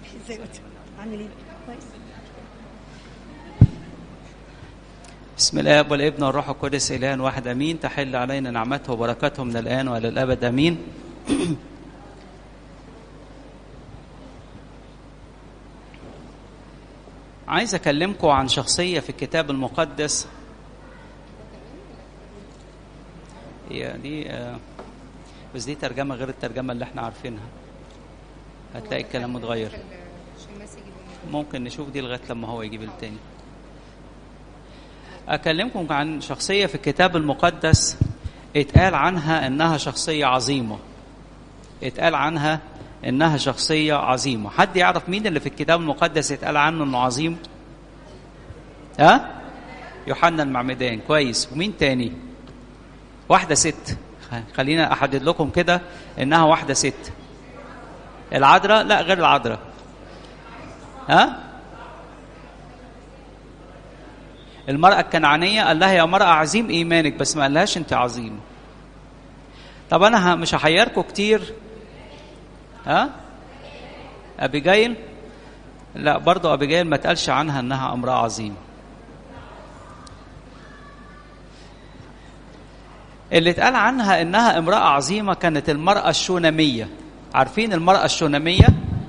ازيك عامل ايه؟ كويس بسم الاب والابن والروح القدس اله واحد امين تحل علينا نعمته وبركاته من الان والى الابد امين عايز اكلمكم عن شخصيه في الكتاب المقدس هي دي آه، بس دي ترجمه غير الترجمه اللي احنا عارفينها هتلاقي الكلام متغير ممكن نشوف دي لغايه لما هو يجيب التاني اكلمكم عن شخصيه في الكتاب المقدس اتقال عنها انها شخصيه عظيمه اتقال عنها انها شخصيه عظيمه حد يعرف مين اللي في الكتاب المقدس اتقال عنه انه عظيم ها يوحنا المعمدان كويس ومين تاني واحده ست خلينا احدد لكم كده انها واحده ست العذراء لا غير العذراء ها المرأة الكنعانية قال لها يا مرأة عظيم إيمانك بس ما قالهاش أنت عظيم طب أنا ه- مش هحيركم كتير ها أبيجايل لا برضو أبيجايل ما تقالش عنها أنها امرأة عظيمة اللي اتقال عنها انها امراه عظيمه كانت المراه الشوناميه عارفين المراه الشوناميه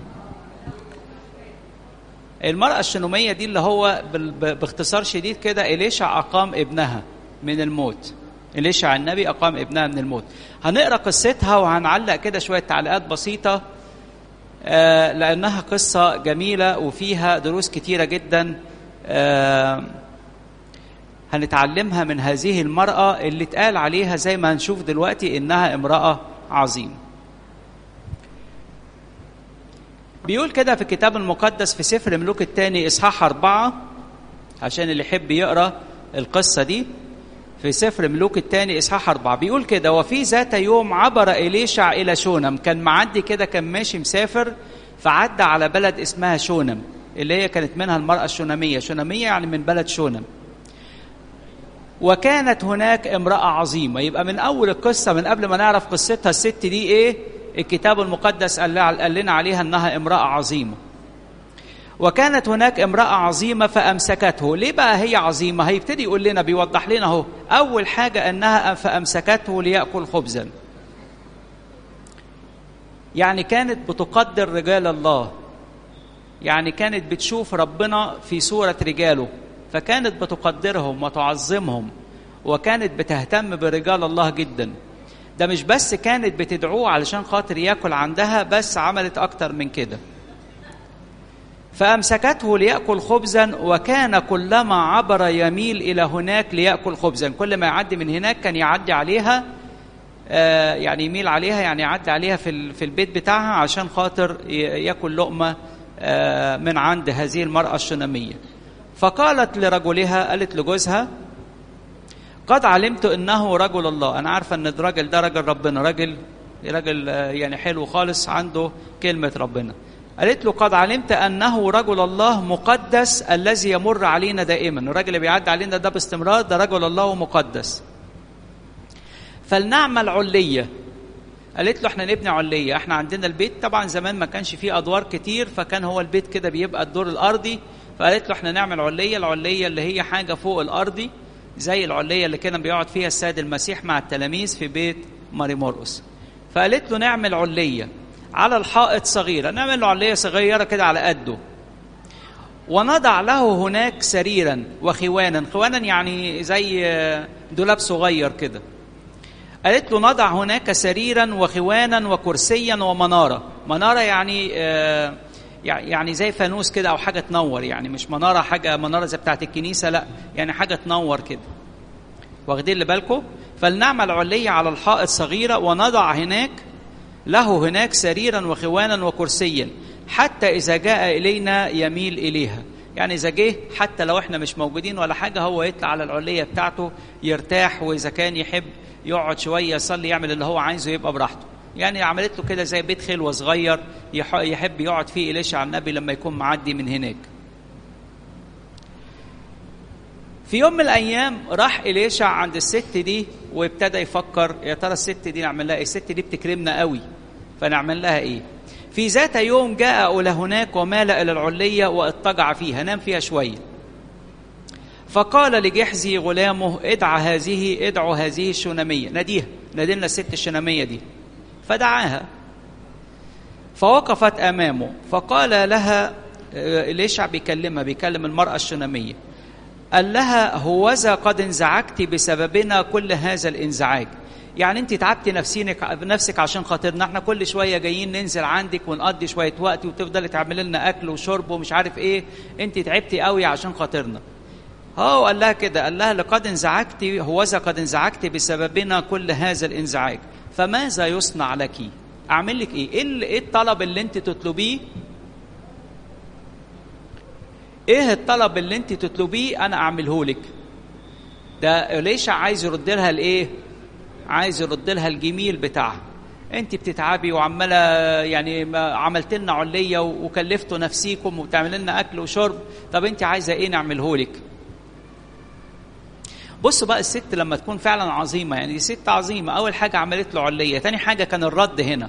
المراه الشوناميه دي اللي هو بال- ب- باختصار شديد كده اليشع اقام ابنها من الموت اليشع النبي اقام ابنها من الموت هنقرا قصتها وهنعلق كده شويه تعليقات بسيطه آه، لانها قصه جميله وفيها دروس كتيره جدا آه، هنتعلمها من هذه المرأة اللي اتقال عليها زي ما هنشوف دلوقتي إنها امرأة عظيمة. بيقول كده في الكتاب المقدس في سفر ملوك الثاني إصحاح أربعة عشان اللي يحب يقرأ القصة دي في سفر ملوك الثاني إصحاح أربعة بيقول كده وفي ذات يوم عبر إليشع إلى شونم كان معدي كده كان ماشي مسافر فعدى على بلد اسمها شونم اللي هي كانت منها المرأة الشونمية شونمية يعني من بلد شونم وكانت هناك امرأة عظيمة يبقى من أول القصة من قبل ما نعرف قصتها الست دي إيه الكتاب المقدس قال قال لنا عليها أنها امرأة عظيمة وكانت هناك امرأة عظيمة فأمسكته ليه بقى هي عظيمة هيبتدي يقول لنا بيوضح لنا اهو أول حاجة أنها فأمسكته ليأكل خبزا يعني كانت بتقدر رجال الله يعني كانت بتشوف ربنا في صورة رجاله فكانت بتقدرهم وتعظمهم وكانت بتهتم برجال الله جدا ده مش بس كانت بتدعوه علشان خاطر ياكل عندها بس عملت أكتر من كده فأمسكته ليأكل خبزا وكان كلما عبر يميل إلى هناك ليأكل خبزا كل ما يعدي من هناك كان يعدي عليها آه، يعني يميل عليها يعني يعدي عليها في ال- في البيت بتاعها عشان خاطر ي- ياكل لقمة آه، من عند هذه المرأة الشنامية فقالت لرجلها قالت لجوزها قد علمت انه رجل الله انا عارفه ان الراجل ده راجل ربنا راجل راجل آه، يعني حلو خالص عنده كلمه ربنا قالت له قد علمت انه رجل الله مقدس الذي يمر علينا دائما الراجل اللي بيعدي علينا ده باستمرار ده رجل الله مقدس فلنعمل عليه قالت له احنا نبني عليه احنا عندنا البيت طبعا زمان ما كانش فيه ادوار كتير فكان هو البيت كده بيبقى الدور الارضي فقالت له احنا نعمل عليه العليه اللي هي حاجه فوق الارضي زي العليه اللي كان بيقعد فيها السيد المسيح مع التلاميذ في بيت ماري مرقس فقالت له نعمل عليه على الحائط صغيره نعمل له عليه صغيره كده على قده ونضع له هناك سريرا وخوانا خوانا يعني زي دولاب صغير كده قالت له نضع هناك سريرا وخوانا وكرسيا ومناره مناره يعني آه يعني زي فانوس كده او حاجه تنور يعني مش مناره حاجه مناره زي بتاعت الكنيسه لا يعني حاجه تنور كده واخدين اللي بالكم فلنعمل عليه على الحائط صغيره ونضع هناك له هناك سريرا وخوانا وكرسيا حتى اذا جاء الينا يميل اليها يعني اذا جه حتى لو احنا مش موجودين ولا حاجه هو يطلع على العليه بتاعته يرتاح واذا كان يحب يقعد شويه يصلي يعمل اللي هو عايزه يبقى براحته يعني عملت له كده زي بيت خلوه صغير يحب يقعد فيه إليشع النبي لما يكون معدي من هناك في يوم من الايام راح إليشع عند الست دي وابتدى يفكر يا ترى الست دي نعمل لها ايه الست دي بتكرمنا قوي فنعمل لها ايه في ذات يوم جاء إلى هناك ومال إلى العلية واضطجع فيها نام فيها شوية فقال لجحزي غلامه ادع هذه ادعوا هذه الشنامية ناديها نادلنا الست الشنامية دي فدعاها فوقفت أمامه فقال لها إليشع بيكلمها بيكلم المرأة الشنامية قال لها هوذا قد انزعجت بسببنا كل هذا الانزعاج يعني انت تعبتي نفسينك نفسك عشان خاطرنا احنا كل شويه جايين ننزل عندك ونقضي شويه وقت وتفضلي تعملي لنا اكل وشرب ومش عارف ايه انت تعبتي قوي عشان خاطرنا هو قال لها كده قال لها لقد انزعجت هوذا قد انزعجت بسببنا كل هذا الانزعاج فماذا يصنع لك اعمل لك ايه ايه الطلب اللي انت تطلبيه ايه الطلب اللي انت تطلبيه انا اعمله لك ده ليش عايز يرد لها الايه عايز يرد لها الجميل بتاعها انت بتتعبي وعماله يعني عملت لنا عليه وكلفتوا نفسيكم وبتعمل لنا اكل وشرب طب انت عايزه ايه نعمله لك بصوا بقى الست لما تكون فعلا عظيمه يعني دي ست عظيمه اول حاجه عملت له عليه تاني حاجه كان الرد هنا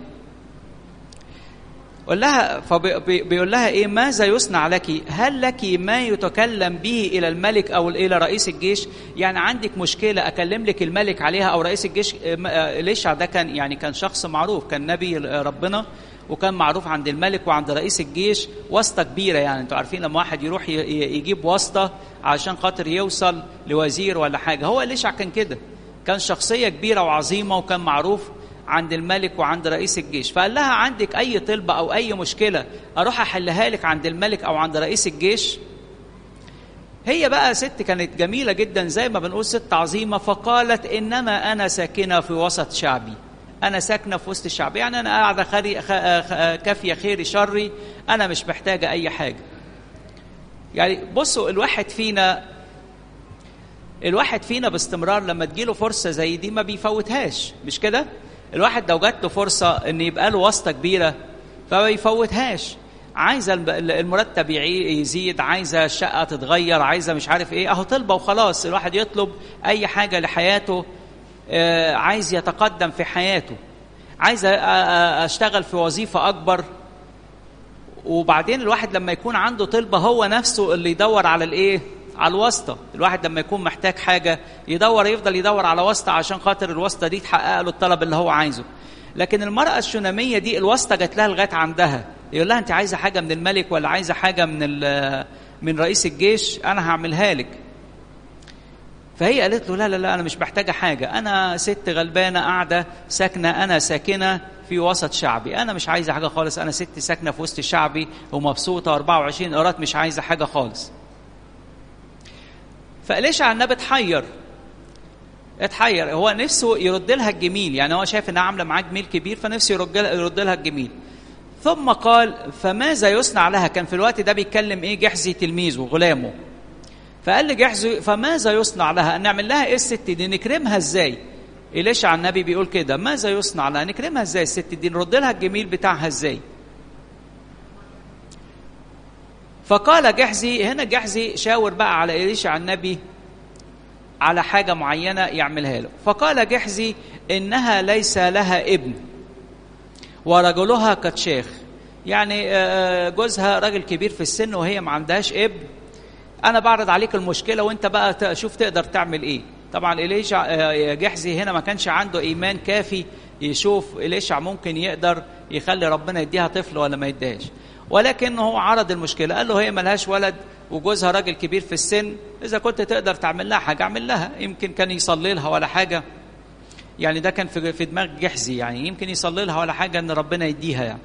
قول لها فبيقول لها ايه ماذا يصنع لك هل لك ما يتكلم به الى الملك او الى رئيس الجيش يعني عندك مشكله اكلم لك الملك عليها او رئيس الجيش ليش ده كان يعني كان شخص معروف كان نبي ربنا وكان معروف عند الملك وعند رئيس الجيش واسطه كبيره يعني انتوا عارفين لما واحد يروح يجيب واسطه عشان خاطر يوصل لوزير ولا حاجه هو ليش كان كده كان شخصيه كبيره وعظيمه وكان معروف عند الملك وعند رئيس الجيش فقال لها عندك اي طلبه او اي مشكله اروح احلها لك عند الملك او عند رئيس الجيش هي بقى ست كانت جميله جدا زي ما بنقول ست عظيمه فقالت انما انا ساكنه في وسط شعبي انا ساكنه في وسط الشعب يعني انا قاعده خري كافيه خيري شري انا مش محتاجه اي حاجه يعني بصوا الواحد فينا الواحد فينا باستمرار لما تجيله فرصه زي دي ما بيفوتهاش مش كده الواحد لو جات له فرصه ان يبقى له واسطه كبيره فما يفوتهاش عايزه المرتب يزيد عايزه الشقه تتغير عايزه مش عارف ايه اهو طلبه وخلاص الواحد يطلب اي حاجه لحياته عايز يتقدم في حياته عايز اشتغل في وظيفه اكبر وبعدين الواحد لما يكون عنده طلبه هو نفسه اللي يدور على الايه على الواسطه الواحد لما يكون محتاج حاجه يدور يفضل يدور على واسطه عشان خاطر الواسطه دي تحقق له الطلب اللي هو عايزه لكن المراه الشناميه دي الواسطه جات لها لغايه عندها يقول لها انت عايزه حاجه من الملك ولا عايزه حاجه من من رئيس الجيش انا هعملها لك فهي قالت له لا لا لا انا مش محتاجه حاجه انا ست غلبانه قاعده ساكنه انا ساكنه في وسط شعبي انا مش عايزه حاجه خالص انا ست ساكنه في وسط شعبي ومبسوطه 24 قرات مش عايزه حاجه خالص فقالش على النبي اتحير اتحير هو نفسه يرد لها الجميل يعني هو شايف انها عامله معاه جميل كبير فنفسه يرد لها يرد لها الجميل ثم قال فماذا يصنع لها كان في الوقت ده بيتكلم ايه جحزي تلميذه غلامه فقال لجحزي فماذا يصنع لها نعمل لها ايه الست دي نكرمها ازاي إليش على النبي بيقول كده ماذا يصنع لها نكرمها ازاي الست دي نرد لها الجميل بتاعها ازاي فقال جحزي هنا جحزي شاور بقى على إليش على النبي على حاجة معينة يعملها له فقال جحزي إنها ليس لها ابن ورجلها قد شيخ يعني جوزها راجل كبير في السن وهي ما عندهاش ابن انا بعرض عليك المشكله وانت بقى شوف تقدر تعمل ايه طبعا إليشع جحزي هنا ما كانش عنده ايمان كافي يشوف إليشع ممكن يقدر يخلي ربنا يديها طفل ولا ما يديهاش ولكن هو عرض المشكله قال له هي ملهاش ولد وجوزها راجل كبير في السن اذا كنت تقدر تعمل لها حاجه اعمل لها يمكن كان يصلي لها ولا حاجه يعني ده كان في في دماغ جحزي يعني يمكن يصلي لها ولا حاجه ان ربنا يديها يعني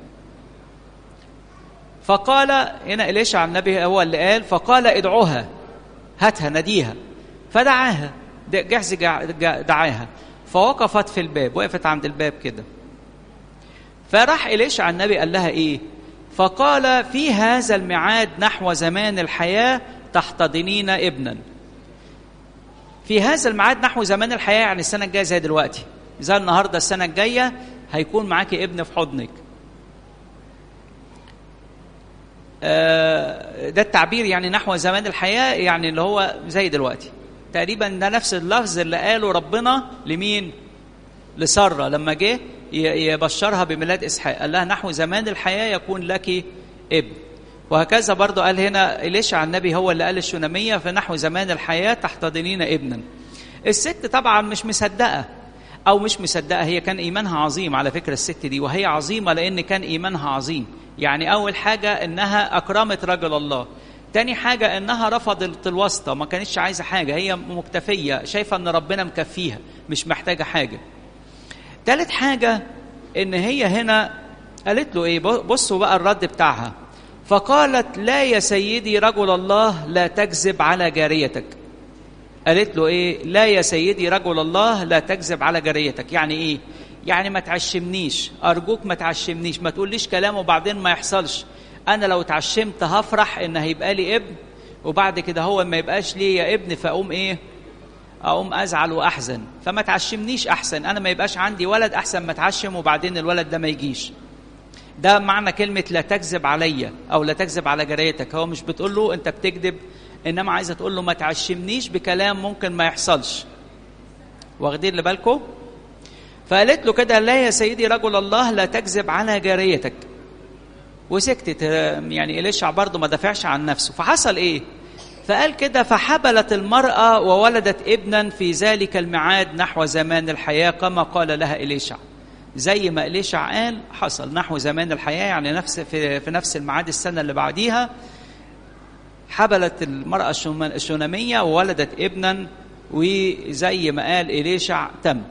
فقال هنا إليشع النبي هو اللي قال فقال ادعوها هاتها ناديها فدعاها جحزي دعاها فوقفت في الباب وقفت عند الباب كده فراح إليشع النبي قال لها إيه فقال في هذا الميعاد نحو زمان الحياة تحتضنين ابنا في هذا الميعاد نحو زمان الحياة يعني السنة الجاية زي دلوقتي زي النهاردة السنة الجاية هيكون معاكي ابن في حضنك ده التعبير يعني نحو زمان الحياة يعني اللي هو زي دلوقتي تقريبا ده نفس اللفظ اللي قاله ربنا لمين لسارة لما جه يبشرها بميلاد اسحاق قال لها نحو زمان الحياه يكون لك ابن وهكذا برضه قال هنا إليشع النبي هو اللي قال الشونامية في نحو زمان الحياة تحتضنين ابنا الست طبعا مش مصدقة أو مش مصدقة هي كان إيمانها عظيم على فكرة الست دي وهي عظيمة لأن كان إيمانها عظيم يعني أول حاجة إنها أكرمت رجل الله تاني حاجة إنها رفضت الواسطة ما كانتش عايزة حاجة هي مكتفية شايفة إن ربنا مكفيها مش محتاجة حاجة تالت حاجة إن هي هنا قالت له إيه بصوا بقى الرد بتاعها فقالت لا يا سيدي رجل الله لا تكذب على جاريتك قالت له ايه لا يا سيدي رجل الله لا تكذب على جاريتك يعني ايه يعني ما تعشمنيش ارجوك ما تعشمنيش ما تقوليش كلام وبعدين ما يحصلش انا لو اتعشمت هفرح ان هيبقى لي ابن وبعد كده هو ما يبقاش لي ابن فاقوم ايه اقوم ازعل واحزن فما تعشمنيش احسن انا ما يبقاش عندي ولد احسن ما اتعشم وبعدين الولد ده ما يجيش ده معنى كلمة لا تكذب عليا أو لا تكذب على جاريتك هو مش بتقول له أنت بتكذب إنما عايزة تقول له ما تعشمنيش بكلام ممكن ما يحصلش واخدين اللي بالكم فقالت له كده لا يا سيدي رجل الله لا تكذب على جاريتك وسكتت يعني إليشع برضه ما دافعش عن نفسه فحصل إيه فقال كده فحبلت المرأة وولدت ابنا في ذلك الميعاد نحو زمان الحياة كما قال لها إليشع زي ما إليشع قال حصل نحو زمان الحياة يعني نفس في, في نفس الميعاد السنة اللي بعديها حبلت المرأة الشونامية وولدت ابنا وزي ما قال إليشع تم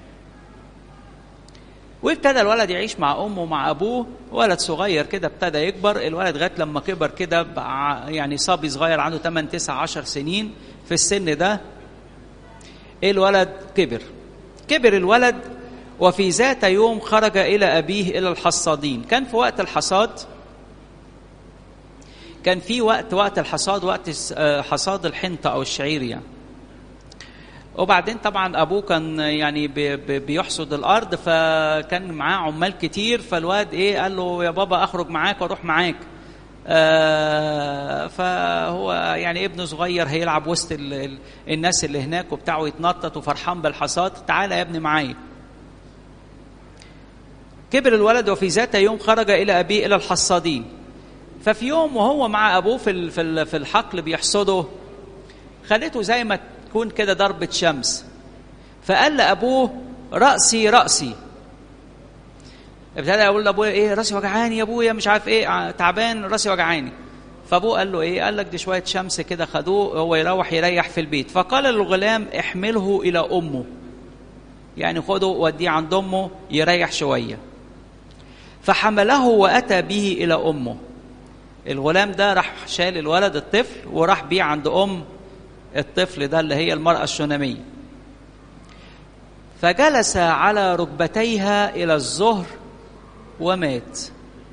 وابتدى الولد يعيش مع امه ومع ابوه ولد صغير كده ابتدى يكبر الولد لغايه لما كبر كده بقى يعني صبي صغير عنده 8 9 10 سنين في السن ده الولد كبر كبر الولد وفي ذات يوم خرج الى ابيه الى الحصادين كان في وقت الحصاد كان في وقت وقت الحصاد وقت حصاد الحنطه او الشعير يعني وبعدين طبعا ابوه كان يعني بي بي بيحصد الارض فكان معاه عمال كتير فالواد ايه قال له يا بابا اخرج معاك واروح معاك آه فهو يعني ابنه صغير هيلعب وسط ال ال الناس اللي هناك وبتاعه يتنطط وفرحان بالحصاد تعالى يا ابني معايا كبر الولد وفي ذات يوم خرج الى ابيه الى الحصادين ففي يوم وهو مع ابوه في في الحقل بيحصده خليته زي ما تكون كده ضربة شمس فقال لأبوه رأسي رأسي ابتدى يقول لأبويا إيه راسي وجعاني يا أبويا مش عارف إيه تعبان راسي وجعاني فأبوه قال له إيه قال لك دي شوية شمس كده خدوه هو يروح يريح في البيت فقال للغلام احمله إلى أمه يعني خده وديه عند أمه يريح شوية فحمله وأتى به إلى أمه الغلام ده راح شال الولد الطفل وراح بيه عند أم الطفل ده اللي هي المرأة الشونامية فجلس على ركبتيها إلى الظهر ومات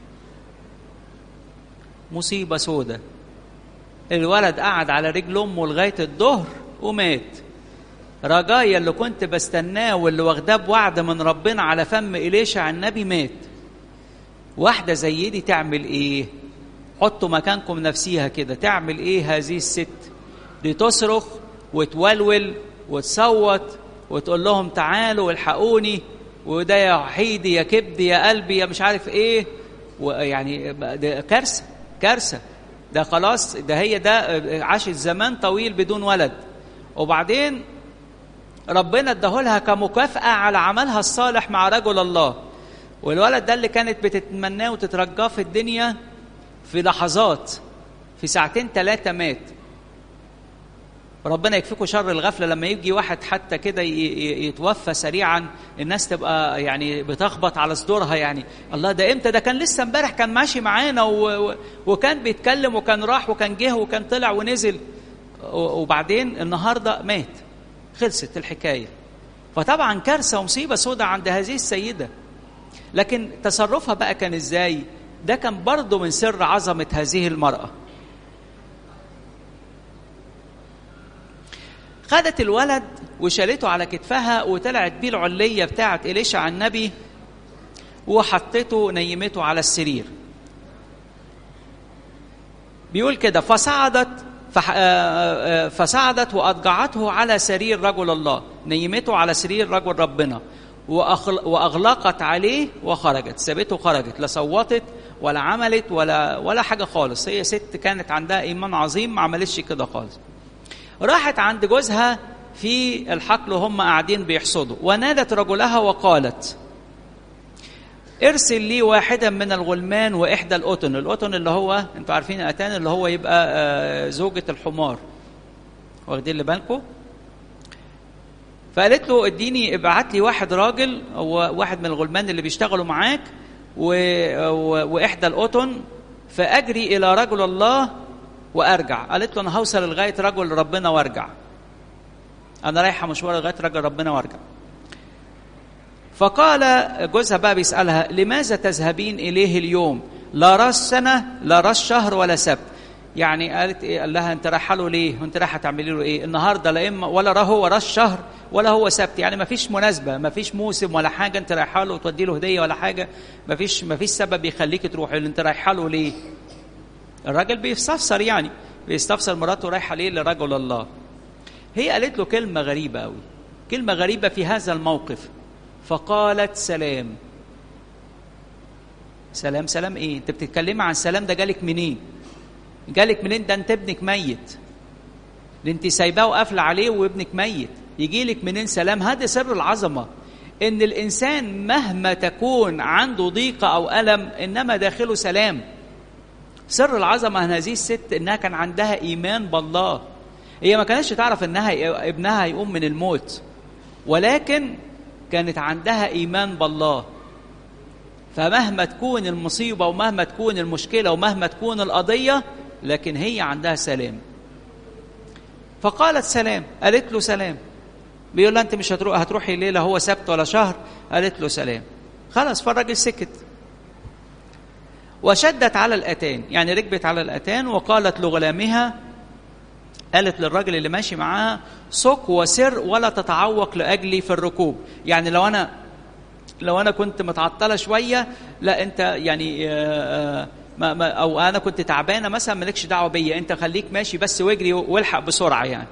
مصيبة سودة الولد قعد على رجل أمه لغاية الظهر ومات رجايا اللي كنت بستناه واللي واخداه بوعد من ربنا على فم إليشع النبي مات واحدة زي دي تعمل إيه؟ حطوا مكانكم نفسيها كده تعمل إيه هذه الست؟ دي تصرخ وتولول وتصوت وتقول لهم تعالوا والحقوني وده يا وحيدي يا كبدي يا قلبي يا مش عارف ايه ويعني ده كارثه كارثه ده خلاص ده هي ده عاشت زمان طويل بدون ولد وبعدين ربنا اداهولها كمكافأة على عملها الصالح مع رجل الله والولد ده اللي كانت بتتمناه وتترجاه في الدنيا في لحظات في ساعتين ثلاثة مات ربنا يكفيكم شر الغفله لما يجي واحد حتى كده يتوفى سريعا الناس تبقى يعني بتخبط على صدورها يعني الله ده امتى ده كان لسه امبارح كان ماشي معانا وكان بيتكلم وكان راح وكان جه وكان طلع ونزل وبعدين النهارده مات خلصت الحكايه فطبعا كارثه ومصيبه سوداء عند هذه السيده لكن تصرفها بقى كان ازاي ده كان برضه من سر عظمه هذه المراه خدت الولد وشالته على كتفها وطلعت بيه العليه بتاعه اليشع النبي وحطته نيمته على السرير بيقول كده فصعدت فح... فصعدت واضجعته على سرير رجل الله نيمته على سرير رجل ربنا وأخل- واغلقت عليه وخرجت سابته وخرجت لا صوتت ولا عملت ولا ولا حاجه خالص هي ست كانت عندها ايمان عظيم ما عملتش كده خالص راحت عند جوزها في الحقل وهم قاعدين بيحصدوا ونادت رجلها وقالت ارسل لي واحدا من الغلمان واحدى القطن القطن اللي هو انتوا عارفين الاتان اللي هو يبقى آه، زوجة الحمار واخدين اللي بالكم فقالت له اديني ابعت لي واحد راجل هو واحد من الغلمان اللي بيشتغلوا معاك و... و... واحدى القطن فاجري الى رجل الله وارجع قالت له انا هوصل لغايه رجل ربنا وارجع انا رايحه مشوار لغايه رجل ربنا وارجع فقال جوزها بقى بيسالها لماذا تذهبين اليه اليوم لا راس سنه لا راس شهر ولا سبت يعني قالت ايه قال لها انت رايحه له ليه وانت رايحه تعملي له ايه النهارده لا اما ولا هو راس شهر ولا هو سبت يعني ما فيش مناسبه ما فيش موسم ولا حاجه انت رايحه له وتودي له هديه ولا حاجه ما فيش ما فيش سبب يخليك تروحي له انت رايحه له ليه الراجل بيستفسر يعني بيستفسر مراته رايحه ليه لرجل الله هي قالت له كلمه غريبه قوي كلمه غريبه في هذا الموقف فقالت سلام سلام سلام ايه انت بتتكلمي عن سلام ده جالك منين جالك منين ده انت ابنك ميت ده انت سايباه وقافله عليه وابنك ميت يجي لك منين سلام هذا سر العظمه ان الانسان مهما تكون عنده ضيقه او الم انما داخله سلام سر العظمه عن هذه الست انها كان عندها ايمان بالله هي ما كانتش تعرف انها ابنها هيقوم من الموت ولكن كانت عندها ايمان بالله فمهما تكون المصيبه ومهما تكون المشكله ومهما تكون القضيه لكن هي عندها سلام فقالت سلام قالت له سلام بيقول لها انت مش هتروح هتروحي ليله هو سبت ولا شهر قالت له سلام خلاص فالراجل سكت وشدت على الاتان يعني ركبت على الاتان وقالت لغلامها قالت للراجل اللي ماشي معاها سك وسر ولا تتعوق لاجلي في الركوب يعني لو انا لو انا كنت متعطله شويه لا انت يعني آه ما ما او انا كنت تعبانه مثلا مالكش دعوه بيا انت خليك ماشي بس واجري والحق بسرعه يعني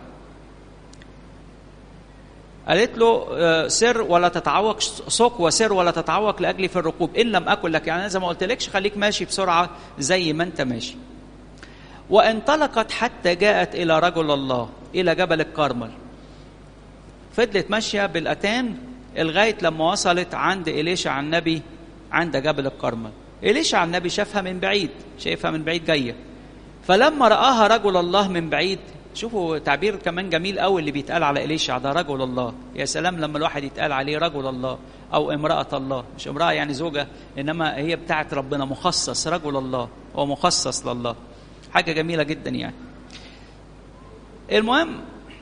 قالت له آه سر ولا تتعوق سك وسر ولا تتعوق لاجلي في الركوب ان لم اكن لك يعني انا زي ما قلت لكش خليك ماشي بسرعه زي ما انت ماشي وانطلقت حتى جاءت الى رجل الله الى جبل الكرمل فضلت ماشيه بالاتان لغايه لما وصلت عند اليشع النبي عند جبل الكرمل اليشع النبي شافها من بعيد شايفها من بعيد جايه فلما راها رجل الله من بعيد شوفوا تعبير كمان جميل قوي اللي بيتقال على اليشع ده رجل الله يا سلام لما الواحد يتقال عليه رجل الله او امراه الله مش امراه يعني زوجه انما هي بتاعت ربنا مخصص رجل الله هو مخصص لله حاجه جميله جدا يعني المهم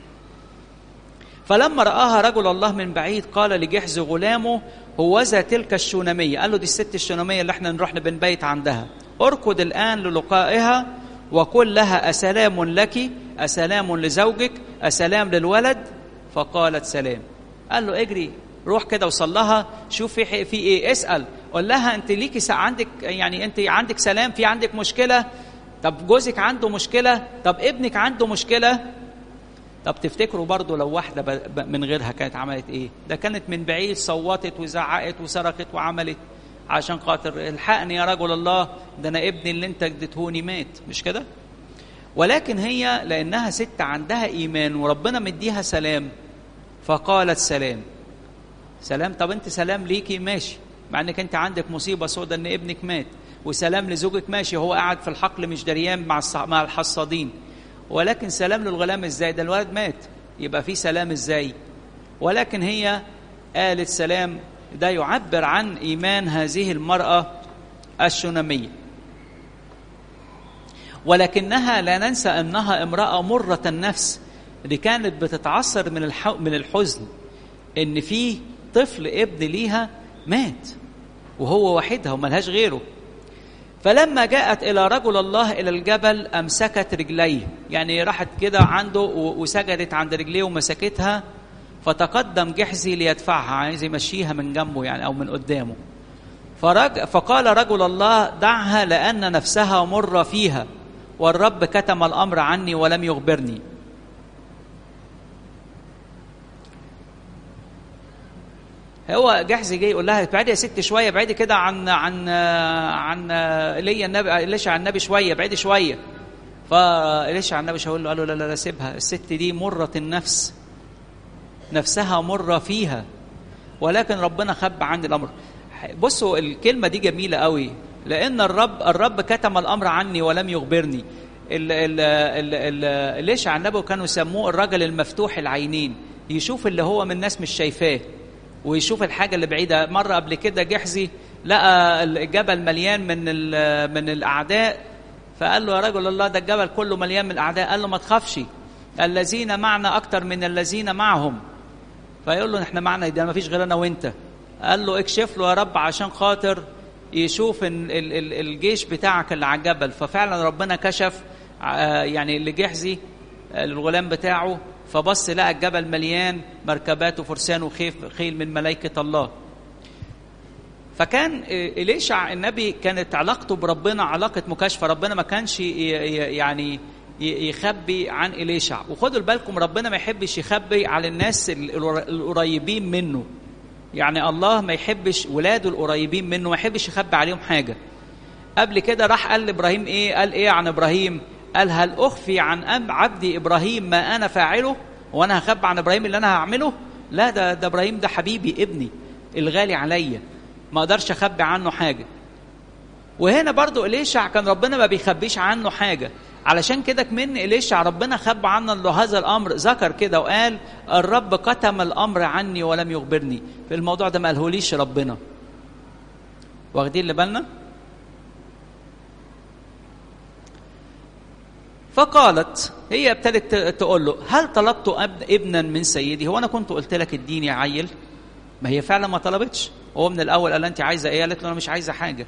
فلما رآها رجل الله من بعيد قال لجحز غلامه هوذا تلك الشونمية قال له دي الست الشونمية اللي احنا نروح بنبيت عندها اركض الآن للقائها وقل لها أسلام لك أسلام لزوجك أسلام للولد فقالت سلام قال له اجري روح كده وصل لها شوف في في ايه اسال قول لها انت ليكي عندك يعني انت عندك سلام في عندك مشكله طب جوزك عنده مشكله طب ابنك عنده مشكله طب تفتكروا برضو لو واحدة من غيرها كانت عملت ايه ده كانت من بعيد صوتت وزعقت وصرخت وعملت عشان خاطر الحقني يا رجل الله ده انا ابني اللي انت اديتهوني مات مش كده ولكن هي لانها ست عندها ايمان وربنا مديها سلام فقالت سلام سلام طب انت سلام ليكي ماشي مع انك انت عندك مصيبه سودة ان ابنك مات وسلام لزوجك ماشي هو قاعد في الحقل مش دريان مع مع الحصادين ولكن سلام للغلام ازاي ده الولد مات يبقى في سلام ازاي ولكن هي قالت سلام ده يعبر عن ايمان هذه المراه الشنميه ولكنها لا ننسى انها امراه مره النفس اللي كانت بتتعثر من من الحزن ان في طفل ابن ليها مات وهو وحيدها وملهاش غيره فلما جاءت إلى رجل الله إلى الجبل أمسكت رجليه يعني راحت كده عنده وسجدت عند رجليه ومسكتها فتقدم جحزي ليدفعها عايز يمشيها من جنبه يعني أو من قدامه فرج فقال رجل الله دعها لأن نفسها مر فيها والرب كتم الأمر عني ولم يخبرني هو جحزي جاي يقول لها ابعدي يا ست شويه ابعدي كده عن عن عن ايليا النبي ايليشع عن النبي شويه ابعدي شويه فايليشع النبي شاور له قال له لا لا لا سيبها الست دي مره النفس نفسها مره فيها ولكن ربنا خبى عني الامر بصوا الكلمه دي جميله قوي لان الرب الرب كتم الامر عني ولم يخبرني ليش عن النبي كانوا يسموه الرجل المفتوح العينين يشوف اللي هو من الناس مش شايفاه ويشوف الحاجه اللي بعيده مره قبل كده جحزي لقى الجبل مليان من من الاعداء فقال له يا رجل الله ده الجبل كله مليان من الاعداء قال له ما تخافش الذين معنا اكتر من الذين معهم فيقول له احنا معنا ده ما فيش غير انا وانت قال له اكشف له يا رب عشان خاطر يشوف الجيش بتاعك اللي على الجبل ففعلا ربنا كشف يعني لجحزي الغلام بتاعه فبص لقى الجبل مليان مركبات وفرسان وخيف خيل من ملائكة الله فكان إليشع النبي كانت علاقته بربنا علاقة مكاشفة ربنا ما كانش يعني يخبي عن إليشع وخدوا بالكم ربنا ما يحبش يخبي على الناس القريبين منه يعني الله ما يحبش ولاده القريبين منه ما يحبش يخبي عليهم حاجة قبل كده راح قال لإبراهيم إيه قال إيه عن إبراهيم قال هل أخفي عن أم عبدي إبراهيم ما أنا فاعله وأنا هخبي عن إبراهيم اللي أنا هعمله لا ده ده إبراهيم ده حبيبي ابني الغالي عليا ما أقدرش أخبي عنه حاجة وهنا برضو إليشع كان ربنا ما بيخبيش عنه حاجة علشان كده كمان إليشع ربنا خبى عنه هذا الأمر ذكر كده وقال الرب كتم الأمر عني ولم يخبرني في الموضوع ده ما قالهوليش ربنا واخدين اللي بالنا فقالت هي ابتدت تقول له هل طلبت ابنا من سيدي هو انا كنت قلت لك اديني عيل ما هي فعلا ما طلبتش هو من الاول قال انت عايزه ايه قالت له انا مش عايزه حاجه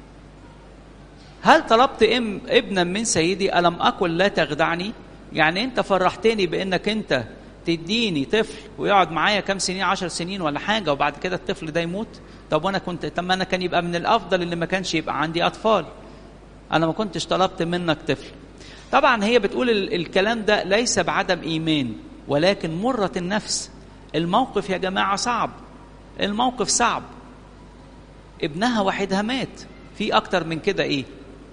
هل طلبت ام ابنا من سيدي الم اكن لا تخدعني يعني انت فرحتني بانك انت تديني طفل ويقعد معايا كام سنين عشر سنين ولا حاجه وبعد كده الطفل ده يموت طب وانا كنت طب ما انا كان يبقى من الافضل اللي ما كانش يبقى عندي اطفال انا ما كنتش طلبت منك طفل طبعا هي بتقول الكلام ده ليس بعدم ايمان ولكن مره النفس الموقف يا جماعه صعب الموقف صعب ابنها وحيدها مات في اكتر من كده ايه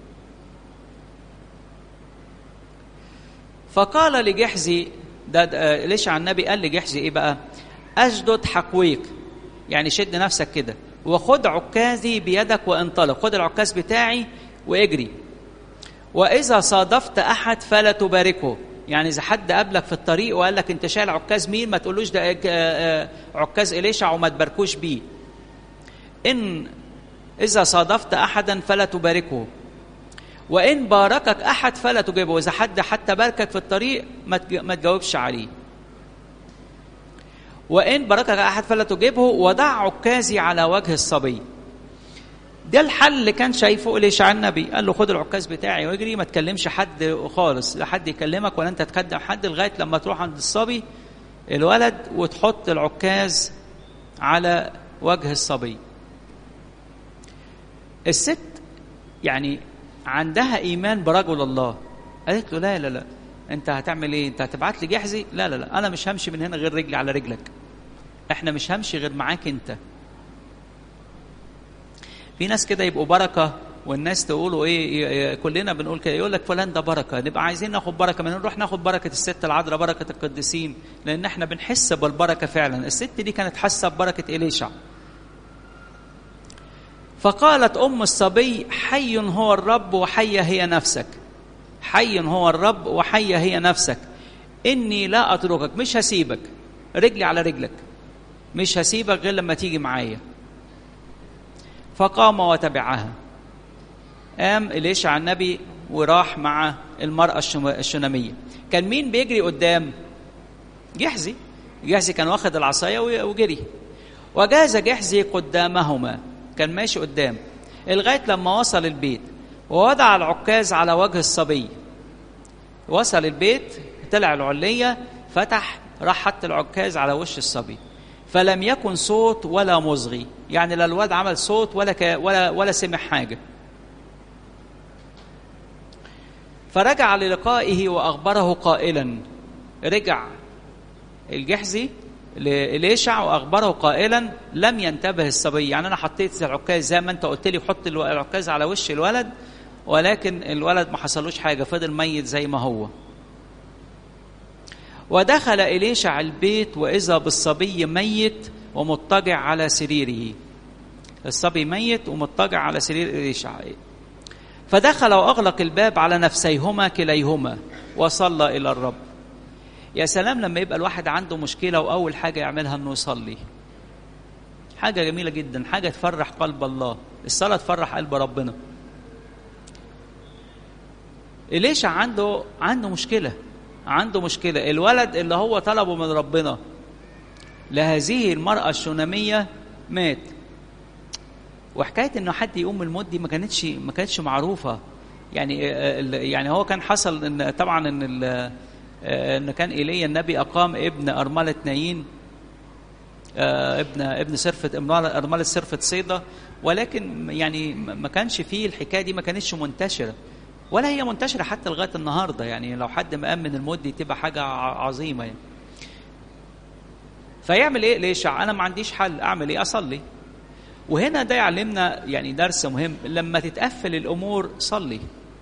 فقال لجحزي ده, ده ليش على النبي قال لجحزي ايه بقى اشدد حقويك يعني شد نفسك كده وخد عكازي بيدك وانطلق خد العكاز بتاعي واجري واذا صادفت احد فلا تباركه يعني اذا حد قابلك في الطريق وقال لك انت شايل عكاز مين ما تقولوش ده عكاز اليشع وما تباركوش بيه ان اذا صادفت احدا فلا تباركه وان باركك احد فلا تجيبه اذا حد حتى باركك في الطريق ما تجاوبش عليه وان باركك احد فلا تجيبه ودع عكازي على وجه الصبي ده الحل اللي كان شايفه إليشع النبي قال له خد العكاز بتاعي واجري ما تكلمش حد خالص لا حد يكلمك ولا انت تقدم حد لغايه لما تروح عند الصبي الولد وتحط العكاز على وجه الصبي الست يعني عندها ايمان برجل الله قالت له لا لا لا انت هتعمل ايه انت هتبعت لي جحزي لا لا لا انا مش همشي من هنا غير رجلي على رجلك احنا مش همشي غير معاك انت في ناس كده يبقوا بركه والناس تقولوا ايه كلنا بنقول كده يقول لك فلان ده بركه نبقى عايزين ناخد بركه من نروح ناخد بركه الست العذراء بركه القديسين لان احنا بنحس بالبركه فعلا الست دي كانت حاسه ببركه اليشع فقالت ام الصبي حي هو الرب وحيه هي نفسك حي هو الرب وحيه هي نفسك اني لا اتركك مش هسيبك رجلي على رجلك مش هسيبك غير لما تيجي معايا فقام وتبعها قام إليشع النبي وراح مع المرأة الشنامية كان مين بيجري قدام جحزي جحزي كان واخد العصاية وجري وجاز جحزي قدامهما كان ماشي قدام لغاية لما وصل البيت ووضع العكاز على وجه الصبي وصل البيت طلع العلية فتح راح حط العكاز على وش الصبي فلم يكن صوت ولا مصغي يعني لا الواد عمل صوت ولا ك... ولا ولا سمع حاجه فرجع للقائه واخبره قائلا رجع الجحزي لإليشع وأخبره قائلا لم ينتبه الصبي يعني أنا حطيت العكاز زي ما أنت قلت لي حط العكاز على وش الولد ولكن الولد ما حصلوش حاجة فضل ميت زي ما هو ودخل إليشع البيت وإذا بالصبي ميت ومضطجع على سريره الصبي ميت ومضطجع على سرير إليشع فدخل وأغلق الباب على نفسيهما كليهما وصلى إلى الرب يا سلام لما يبقى الواحد عنده مشكلة وأول حاجة يعملها إنه يصلي حاجة جميلة جدا حاجة تفرح قلب الله الصلاة تفرح قلب ربنا إليشع عنده عنده مشكلة عنده مشكلة الولد اللي هو طلبه من ربنا لهذه المرأة الشونامية مات وحكاية إنه حد يقوم من الموت دي ما كانتش ما كانتش معروفة يعني يعني هو كان حصل إن طبعا إن ان كان ايليا النبي اقام ابن ارمله نايين ابن ابن سرفه ارمله سرفه صيدا ولكن يعني ما كانش فيه الحكايه دي ما كانتش منتشره ولا هي منتشره حتى لغايه النهارده يعني لو حد مأمن الموت دي تبقى حاجه عظيمه يعني فيعمل ايه ليش انا ما عنديش حل اعمل ايه اصلي وهنا ده يعلمنا يعني درس مهم لما تتقفل الامور صلي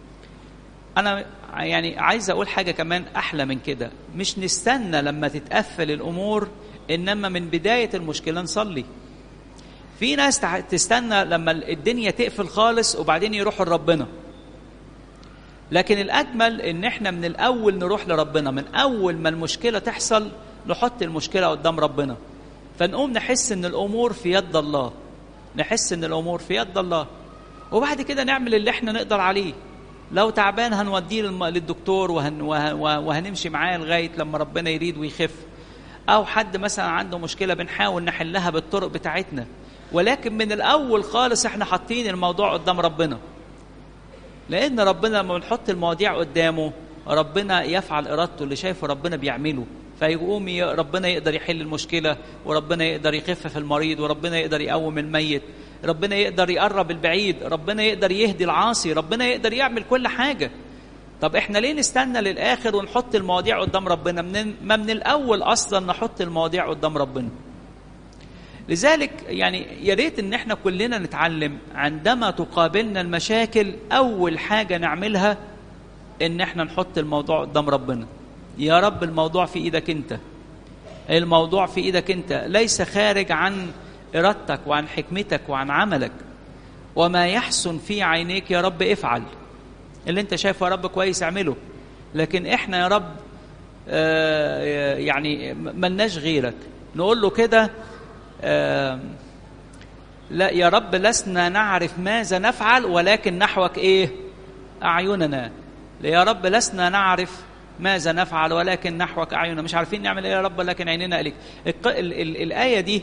انا يعني عايز اقول حاجه كمان احلى من كده مش نستنى لما تتقفل الامور انما من بدايه المشكله نصلي في ناس تستنى لما الدنيا تقفل خالص وبعدين يروحوا لربنا لكن الاجمل ان احنا من الاول نروح لربنا من اول ما المشكله تحصل نحط المشكله قدام ربنا فنقوم نحس ان الامور في يد الله نحس ان الامور في يد الله وبعد كده نعمل اللي احنا نقدر عليه لو تعبان هنوديه للدكتور وهن وهنمشي معاه لغايه لما ربنا يريد ويخف او حد مثلا عنده مشكله بنحاول نحلها بالطرق بتاعتنا ولكن من الاول خالص احنا حاطين الموضوع قدام ربنا لان ربنا لما بنحط المواضيع قدامه ربنا يفعل ارادته اللي شايفه ربنا بيعمله فيقوم ربنا يقدر يحل المشكله وربنا يقدر يخفف المريض وربنا يقدر يقوم الميت ربنا يقدر يقرب البعيد ربنا يقدر يهدي العاصي ربنا يقدر يعمل كل حاجة طب احنا ليه نستنى للآخر ونحط المواضيع قدام ربنا من ما من الأول أصلا نحط المواضيع قدام ربنا لذلك يعني يا ريت ان احنا كلنا نتعلم عندما تقابلنا المشاكل اول حاجه نعملها ان احنا نحط الموضوع قدام ربنا يا رب الموضوع في ايدك انت الموضوع في ايدك انت ليس خارج عن ارادتك وعن حكمتك وعن عملك وما يحسن في عينيك يا رب افعل اللي انت شايفه يا رب كويس اعمله لكن احنا يا رب آه يعني ملناش غيرك نقول له كده آه لا يا رب لسنا نعرف ماذا نفعل ولكن نحوك ايه اعيننا يا رب لسنا نعرف ماذا نفعل ولكن نحوك اعيننا مش عارفين نعمل ايه يا رب لكن عيننا اليك الايه دي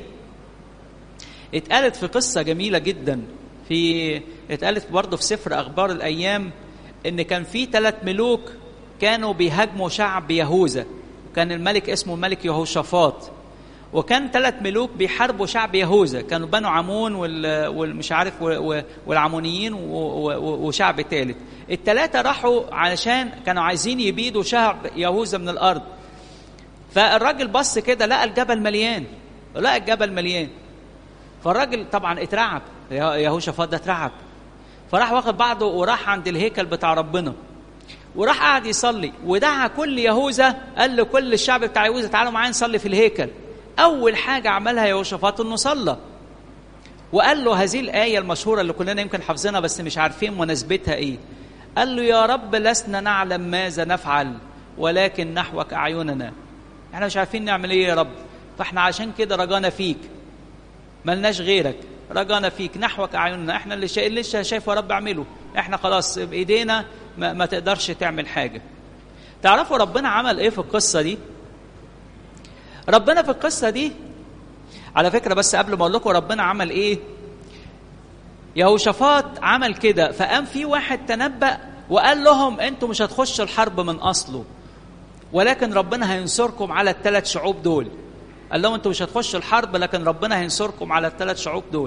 اتقالت في قصه جميله جدا في اتقالت برضه في سفر اخبار الايام ان كان في ثلاث ملوك كانوا بيهاجموا شعب يهوذا كان الملك اسمه الملك يهوشافاط وكان ثلاث ملوك بيحاربوا شعب يهوذا كانوا بنو عمون والمش عارف والعمونيين وشعب ثالث الثلاثه راحوا علشان كانوا عايزين يبيدوا شعب يهوذا من الارض فالراجل بص كده لقى الجبل مليان لقى الجبل مليان فالراجل طبعا اترعب يهوشافاط ده اترعب فراح واخد بعضه وراح عند الهيكل بتاع ربنا وراح قعد يصلي ودعا كل يهوذا قال لكل الشعب بتاع يهوذا تعالوا معايا نصلي في الهيكل اول حاجه عملها يهوشافاط انه صلى وقال له هذه الايه المشهوره اللي كلنا يمكن حافظينها بس مش عارفين مناسبتها ايه قال له يا رب لسنا نعلم ماذا نفعل ولكن نحوك اعيننا احنا مش عارفين نعمل ايه يا رب فاحنا عشان كده رجانا فيك ملناش غيرك رجانا فيك نحوك اعيننا احنا اللي شا... اللي شايفه يا رب اعمله احنا خلاص بايدينا ما... ما تقدرش تعمل حاجه تعرفوا ربنا عمل ايه في القصه دي ربنا في القصه دي على فكره بس قبل ما اقول لكم ربنا عمل ايه يهوشافاط عمل كده فقام في واحد تنبأ وقال لهم انتوا مش هتخشوا الحرب من اصله ولكن ربنا هينصركم على الثلاث شعوب دول قال لهم انتوا مش هتخشوا الحرب لكن ربنا هينصركم على الثلاث شعوب دول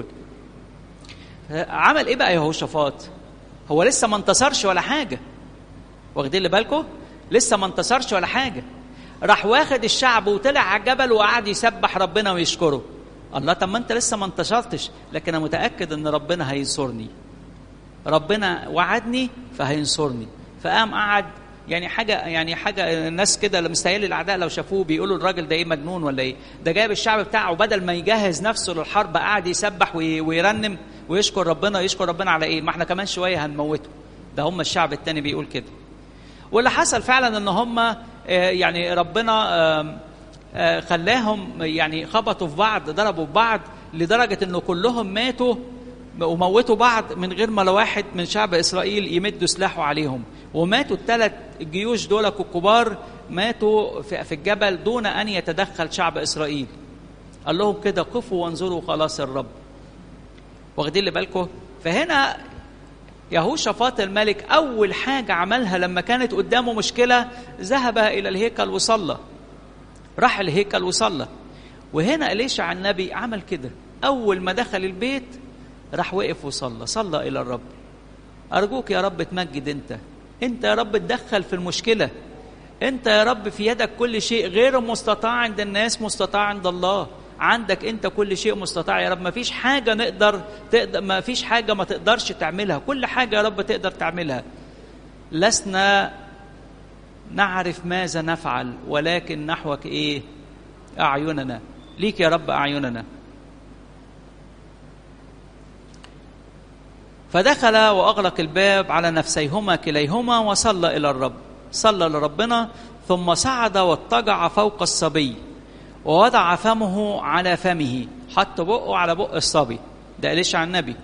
عمل ايه بقى يهوشافاط هو لسه ما انتصرش ولا حاجه واخدين اللي بالكم لسه ما انتصرش ولا حاجه راح واخد الشعب وطلع على الجبل وقعد يسبح ربنا ويشكره الله طب ما انت لسه ما انتشرتش لكن انا متاكد ان ربنا هينصرني ربنا وعدني فهينصرني فقام قعد يعني حاجه يعني حاجه الناس كده مستهيل الاعداء لو شافوه بيقولوا الراجل ده ايه مجنون ولا ايه ده جايب الشعب بتاعه بدل ما يجهز نفسه للحرب قاعد يسبح وي- ويرنم ويشكر ربنا يشكر ربنا على ايه ما احنا كمان شويه هنموته ده هم الشعب التاني بيقول كده واللي حصل فعلا ان هم آه، يعني ربنا آم، آه، خلاهم يعني خبطوا في بعض ضربوا في بعض لدرجه انه كلهم ماتوا وموتوا بعض من غير ما لا واحد من شعب اسرائيل يمد سلاحه عليهم وماتوا الثلاث جيوش دول الكبار ماتوا في في الجبل دون ان يتدخل شعب اسرائيل قال لهم كده قفوا وانظروا خلاص الرب واخدين اللي بالكم فهنا يهوشافاط الملك أول حاجة عملها لما كانت قدامه مشكلة ذهب إلى الهيكل وصلى راح الهيكل وصلى وهنا إليشع النبي عمل كده أول ما دخل البيت راح وقف وصلى صلى إلى الرب أرجوك يا رب تمجد أنت أنت يا رب تدخل في المشكلة أنت يا رب في يدك كل شيء غير مستطاع عند الناس مستطاع عند الله عندك أنت كل شيء مستطاع يا رب ما فيش حاجة نقدر تقدر ما فيش حاجة ما تقدرش تعملها كل حاجة يا رب تقدر تعملها لسنا نعرف ماذا نفعل ولكن نحوك إيه أعيننا ليك يا رب أعيننا فدخل واغلق الباب على نفسيهما كليهما وصلى الى الرب صلى لربنا ثم صعد واضطجع فوق الصبي ووضع فمه على فمه حط بقه على بق الصبي ده إليشع النبي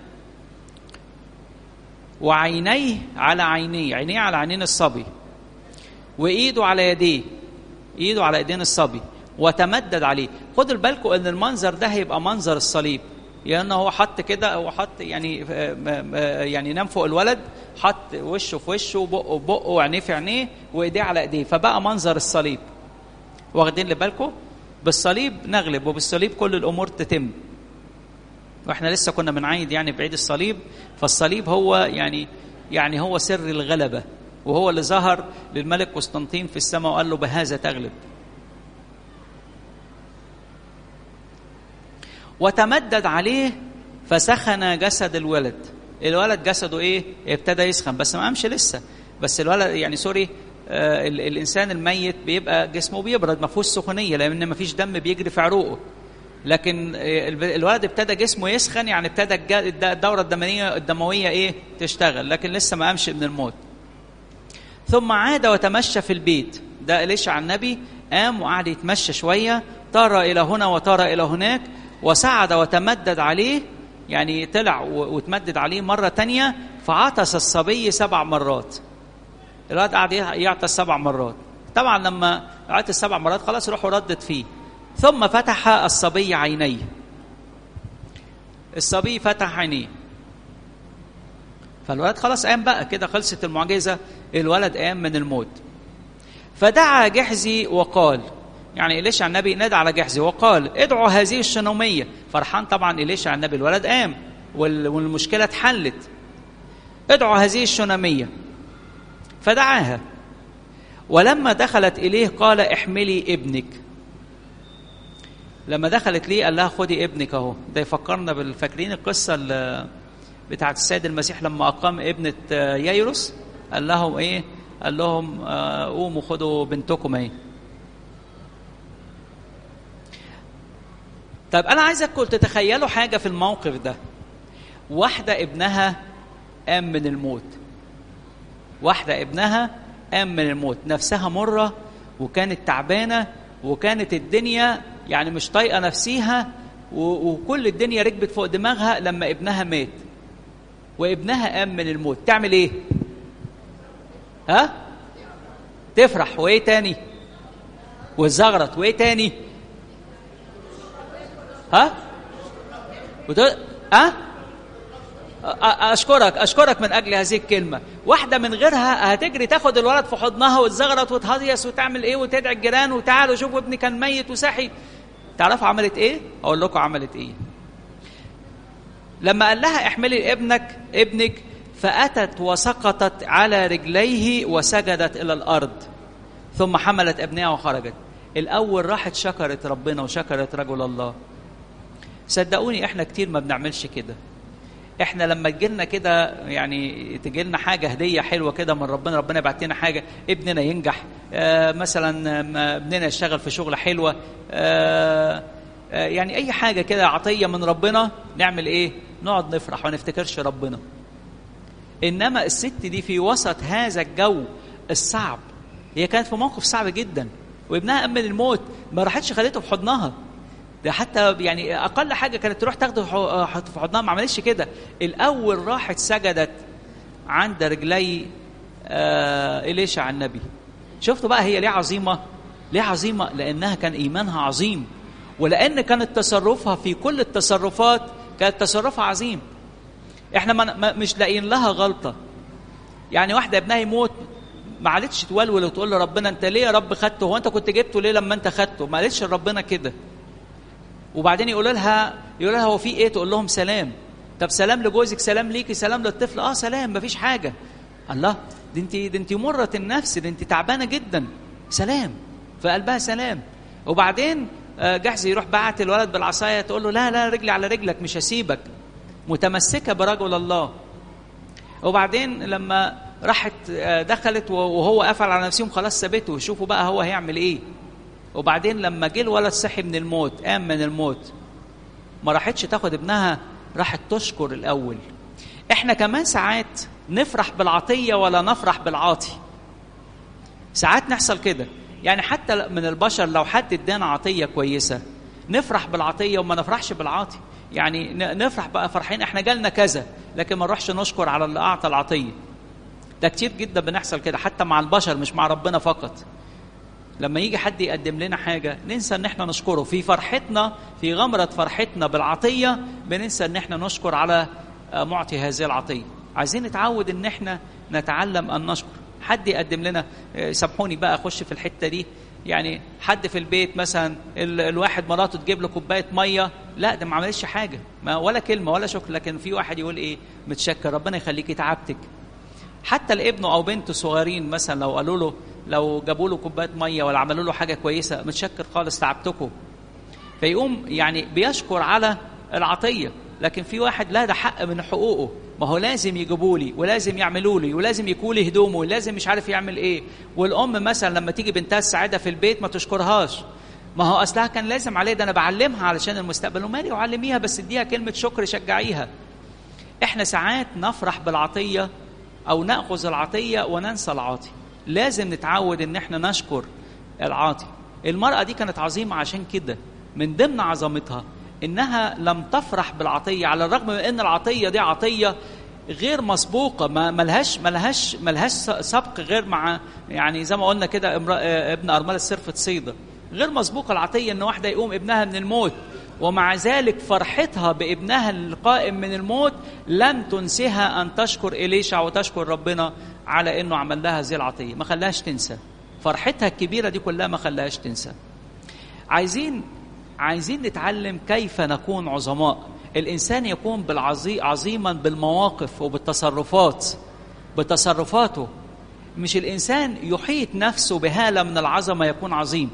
وعينيه على عينيه عينيه على عينين الصبي وايده على يديه ايده على ايدين الصبي وتمدد عليه خدوا بالكم ان المنظر ده هيبقى منظر الصليب يعني هو حط كده هو حط يعني يعني نام فوق الولد حط وشه في وشه وبقه في بقه وعينيه في عينيه وايديه على ايديه فبقى منظر الصليب واخدين اللي بالكم بالصليب نغلب وبالصليب كل الامور تتم واحنا لسه كنا بنعيد يعني بعيد الصليب فالصليب هو يعني يعني هو سر الغلبه وهو اللي ظهر للملك قسطنطين في السماء وقال له بهذا تغلب وتمدد عليه فسخن جسد الولد الولد جسده ايه ابتدى يسخن بس ما قامش لسه بس الولد يعني سوري آه ال- الانسان الميت بيبقى جسمه بيبرد ما فيهوش سخونيه لان ما فيش دم بيجري في عروقه لكن آه، الب- الولد ابتدى جسمه يسخن يعني ابتدى الج- الد- الدوره الدمويه الدمويه ايه تشتغل لكن لسه ما قامش من الموت ثم عاد وتمشى في البيت ده إليشع النبي قام وقعد يتمشى شوية طار إلى هنا وطار إلى هناك وصعد وتمدد عليه يعني طلع و- وتمدد عليه مرة تانية فعطس الصبي سبع مرات الواد قعد يع- يعطس سبع مرات طبعا لما عطس سبع مرات خلاص روحه ردت فيه ثم فتح الصبي عينيه الصبي فتح عينيه فالولد خلاص قام بقى كده خلصت المعجزة الولد قام من الموت فدعا جحزي وقال يعني إليشع النبي نادى على جحزي وقال ادعوا هذه الشنومية فرحان طبعا إليشع النبي الولد قام وال- والمشكلة اتحلت ادعوا هذه الشنومية فدعاها ولما دخلت إليه قال احملي ابنك لما دخلت ليه قال لها خدي ابنك اهو ده يفكرنا بالفاكرين القصه اللي بتاعت السيد المسيح لما اقام ابنه آه، يايروس قال لهم ايه قال لهم آه، قوموا خدوا بنتكم اهي طيب انا عايزك تتخيلوا حاجه في الموقف ده واحده ابنها قام من الموت واحده ابنها قام من الموت نفسها مره وكانت تعبانه وكانت الدنيا يعني مش طايقه نفسيها و- وكل الدنيا ركبت فوق دماغها لما ابنها مات وابنها قام من الموت تعمل ايه ها تفرح وايه تاني وتزغرط وايه تاني ها وت... ها أ- اشكرك اشكرك من اجل هذه الكلمه واحده من غيرها هتجري تاخد الولد في حضنها وتزغرط وتهيص وتعمل ايه وتدعي الجيران وتعالوا شوفوا ابني كان ميت وصحي تعرفوا عملت ايه اقول لكم عملت ايه لما قال لها احملي ابنك ابنك فاتت وسقطت على رجليه وسجدت الى الارض ثم حملت ابنها وخرجت الاول راحت شكرت ربنا وشكرت رجل الله صدقوني احنا كتير ما بنعملش كده احنا لما تجيلنا كده يعني تجيلنا حاجه هديه حلوه كده من ربنا ربنا يبعت لنا حاجه ابننا ينجح آه مثلا آه، ابننا يشتغل في شغله حلوه آه آه يعني اي حاجه كده عطيه من ربنا نعمل ايه نقعد نفرح وما نفتكرش ربنا انما الست دي في وسط هذا الجو الصعب هي كانت في موقف صعب جدا وابنها امن الموت ما راحتش خدته في حضنها ده حتى يعني اقل حاجه كانت تروح تاخده في ح- في حضنها ما عملتش كده الاول راحت سجدت عند رجلي آه اليشع النبي شفتوا بقى هي ليه عظيمه ليه عظيمه لانها كان ايمانها عظيم ولان كانت تصرفها في كل التصرفات كانت تصرفها عظيم احنا ما ما- مش لاقيين لها غلطه يعني واحده ابنها يموت ما عادتش تولول وتقول لربنا انت ليه يا رب خدته هو انت كنت جبته ليه لما انت خدته ما قالتش لربنا كده وبعدين يقول لها يقول لها هو في ايه تقول لهم سلام طب سلام لجوزك سلام ليكي سلام للطفل اه سلام مفيش حاجه الله دي انت دي انت مره النفس دي انت تعبانه جدا سلام في قلبها سلام وبعدين آه، جحزي يروح بعت الولد بالعصايه تقول له لا لا رجلي على رجلك مش هسيبك متمسكه برجل الله وبعدين لما راحت آه، دخلت وهو قفل على نفسهم خلاص سابته شوفوا بقى هو هيعمل ايه وبعدين لما جه الولد صحي من الموت قام من الموت ما راحتش تاخد ابنها راحت تشكر الاول احنا كمان ساعات نفرح بالعطيه ولا نفرح بالعاطي ساعات نحصل كده يعني حتى من البشر لو حد ادانا عطيه كويسه نفرح بالعطيه وما نفرحش بالعاطي يعني ن- نفرح بقى فرحين احنا جالنا كذا لكن ما نروحش نشكر على اللي اعطى العطيه ده كتير جدا بنحصل كده حتى مع البشر مش مع ربنا فقط لما يجي حد يقدم لنا حاجه ننسى ان احنا نشكره في فرحتنا في غمره فرحتنا بالعطيه بننسى ان احنا نشكر على آه، معطي هذه العطيه عايزين نتعود ان احنا نتعلم ان نشكر حد يقدم لنا آه، سامحوني بقى اخش في الحته دي يعني حد في البيت مثلا ال- الواحد مراته تجيب له كوبايه ميه لا ده ما عملتش حاجه ما ولا كلمه ولا شكر لكن في واحد يقول ايه متشكر ربنا يخليكي تعبتك حتى الابن او بنته صغيرين مثلا لو قالوا له لو جابوا له كوبايه ميه ولا عملوا له حاجه كويسه متشكر خالص تعبتكم فيقوم يعني بيشكر على العطيه لكن في واحد لا ده حق من حقوقه ما هو لازم يجيبوا لي ولازم يعملوا لي ولازم يكوا لي هدومه ولازم مش عارف يعمل ايه والام مثلا لما تيجي بنتها السعاده في البيت ما تشكرهاش ما هو اصلها كان لازم عليه ده انا بعلمها علشان المستقبل ومالي وعلميها بس اديها كلمه شكر شجعيها احنا ساعات نفرح بالعطيه او ناخذ العطيه وننسى العاطي لازم نتعود ان احنا نشكر العاطي المراه دي كانت عظيمه عشان كده من ضمن عظمتها انها لم تفرح بالعطيه على الرغم من ان العطيه دي عطيه غير مسبوقه ما ملهاش ملهاش ملهاش سبق غير مع يعني زي ما قلنا كده امرأة ابن ارمله صرفه صيده غير مسبوقه العطيه ان واحده يقوم ابنها من الموت ومع ذلك فرحتها بابنها القائم من الموت لم تنسها ان تشكر اليشع وتشكر ربنا على انه عمل لها هذه العطيه ما خلاهاش تنسى فرحتها الكبيره دي كلها ما خلاهاش تنسى عايزين عايزين نتعلم كيف نكون عظماء الانسان يكون بالعظي عظيما بالمواقف وبالتصرفات بتصرفاته مش الانسان يحيط نفسه بهاله من العظمه يكون عظيم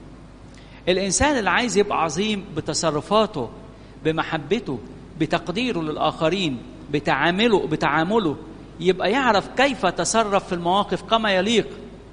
الانسان اللي عايز يبقى عظيم بتصرفاته بمحبته بتقديره للاخرين بتعامله بتعامله يبقى يعرف كيف تصرف في المواقف كما يليق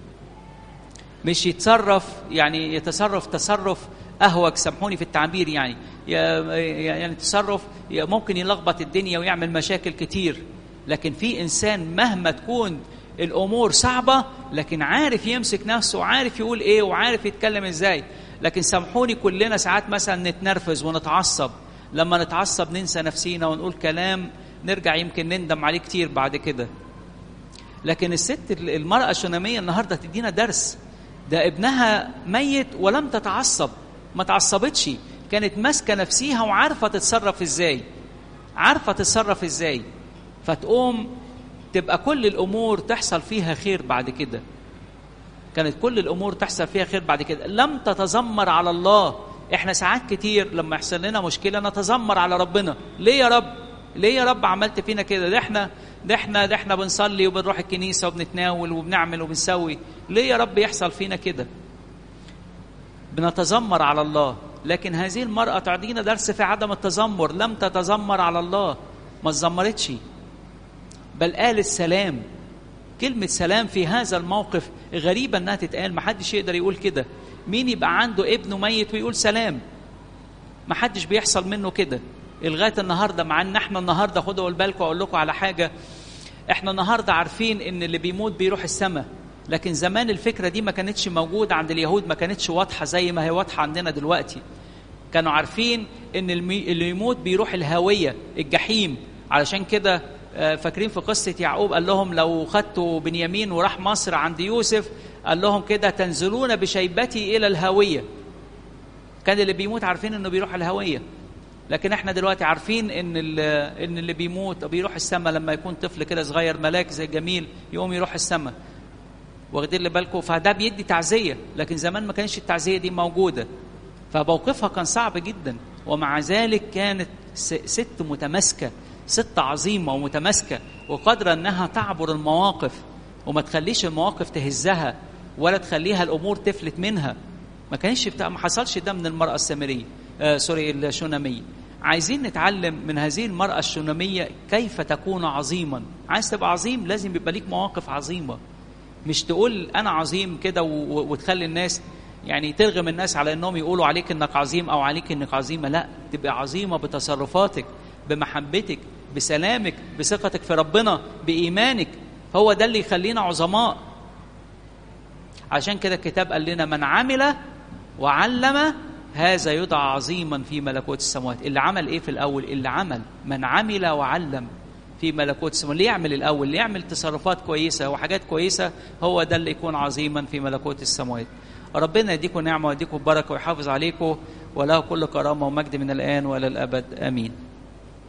مش يتصرف يعني يتصرف تصرف اهوج سامحوني في التعبير يعني يعني تصرف ممكن يلخبط الدنيا ويعمل مشاكل كتير لكن في انسان مهما تكون الامور صعبه لكن عارف يمسك نفسه وعارف يقول ايه وعارف يتكلم ازاي لكن سامحوني كلنا ساعات مثلا نتنرفز ونتعصب لما نتعصب ننسى نفسينا ونقول كلام نرجع يمكن نندم عليه كتير بعد كده لكن الست المرأة الشنامية النهاردة تدينا درس ده ابنها ميت ولم تتعصب ما تعصبتش كانت ماسكة نفسيها وعارفة تتصرف ازاي عارفة تتصرف ازاي فتقوم تبقى كل الأمور تحصل فيها خير بعد كده كانت كل الامور تحصل فيها خير بعد كده لم تتذمر على الله احنا ساعات كتير لما يحصل لنا مشكله نتذمر على ربنا ليه يا رب ليه يا رب عملت فينا كده ده احنا ده احنا ده احنا بنصلي وبنروح الكنيسه وبنتناول وبنعمل وبنسوي ليه يا رب يحصل فينا كده بنتذمر على الله لكن هذه المرأة تعطينا درس في عدم التذمر لم تتذمر على الله ما تذمرتش بل قالت سلام كلمة سلام في هذا الموقف غريبة انها تتقال ما حدش يقدر يقول كده مين يبقى عنده ابنه ميت ويقول سلام ما حدش بيحصل منه كده لغايه النهارده مع ان احنا النهارده خدوا بالكم اقول لكم على حاجه احنا النهارده عارفين ان اللي بيموت بيروح السماء لكن زمان الفكره دي ما كانتش موجوده عند اليهود ما كانتش واضحه زي ما هي واضحه عندنا دلوقتي كانوا عارفين ان اللي يموت بيروح الهاويه الجحيم علشان كده فاكرين في قصه يعقوب قال لهم لو خدتوا بنيامين وراح مصر عند يوسف قال لهم كده تنزلون بشيبتي الى الهاويه كان اللي بيموت عارفين انه بيروح الهويه لكن احنا دلوقتي عارفين ان ان اللي بيموت بيروح السماء لما يكون طفل كده صغير ملاك زي جميل يقوم يروح السماء واخدين لي بالكم فده بيدي تعزيه لكن زمان ما كانش التعزيه دي موجوده فموقفها كان صعب جدا ومع ذلك كانت ست متماسكه ست عظيمه ومتماسكه وقادره انها تعبر المواقف وما تخليش المواقف تهزها ولا تخليها الامور تفلت منها ما كانش بتاع ما حصلش ده من المرأة السامرية آه سوري الشونامية عايزين نتعلم من هذه المرأة الشونامية كيف تكون عظيما عايز تبقى عظيم لازم يبقى ليك مواقف عظيمة مش تقول أنا عظيم كده وتخلي الناس يعني ترغم الناس على انهم يقولوا عليك انك عظيم او عليك انك عظيمه لا تبقى عظيمه بتصرفاتك بمحبتك بسلامك بثقتك في ربنا بايمانك هو ده اللي يخلينا عظماء عشان كده الكتاب قال لنا من عمل وعلم هذا يدعى عظيما في ملكوت السماوات اللي عمل ايه في الاول اللي عمل من عمل وعلم في ملكوت السماوات اللي يعمل الاول اللي يعمل تصرفات كويسه وحاجات كويسه هو ده اللي يكون عظيما في ملكوت السماوات ربنا يديكم نعمه ويديكم بركه ويحافظ عليكم وله كل كرامه ومجد من الان والى الابد امين